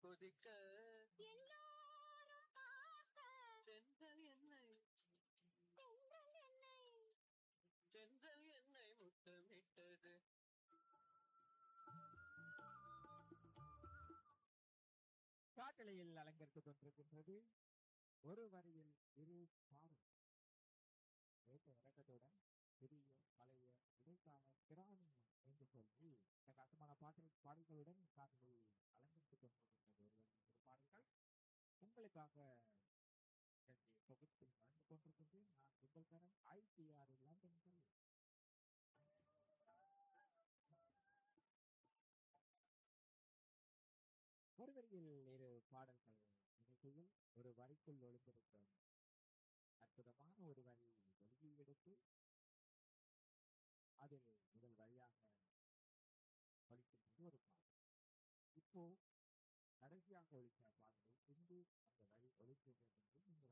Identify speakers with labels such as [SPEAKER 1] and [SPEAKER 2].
[SPEAKER 1] கொதிக்க
[SPEAKER 2] எல்லோரும் பார்க்க
[SPEAKER 1] தென்றல் என்னை
[SPEAKER 2] தென்றல் என்னை
[SPEAKER 1] தென்றல் என்னை முத்தமிட்டது
[SPEAKER 3] காட்டலையில் அலங்கரித்துக் கொண்டிருக்கின்றது ஒரு வரியில் இரு பாடல் ஏற்ற இறக்கத்துடன் புதிய பழைய இடைக்கால கிராமியம் என்று சொல்லி பிரகாசமான பாட்டு பாடல்களுடன் காட்டலை அலங்கரித்துக் கொண்டிருக்கின்றது ஒரு வரியில் இரு பாடல்கள் உங்களுக்காக இன்றைக்கு தொகுத்து வழங்கிக் கொண்டிருக்கின்றேன் நான் உங்கள் தரம் ஐடிஆர் லண்டன் சொல்லி ஒரு வரியில் இரு பாடல்கள் நிகழ்ச்சியில் ஒரு வரிக்குள் ஒளிந்திருக்கும் அற்புதமான ஒரு வரி வெளியே எடுத்து அதில் முதல் வரியாக ஒழிக்கின்றது ஒரு பாடல் இப்போ கடைசியாக ஒழிக்கிற பாடலை பின்பு அந்த வரி ஒழிக்கின்றது என்று நீங்கள்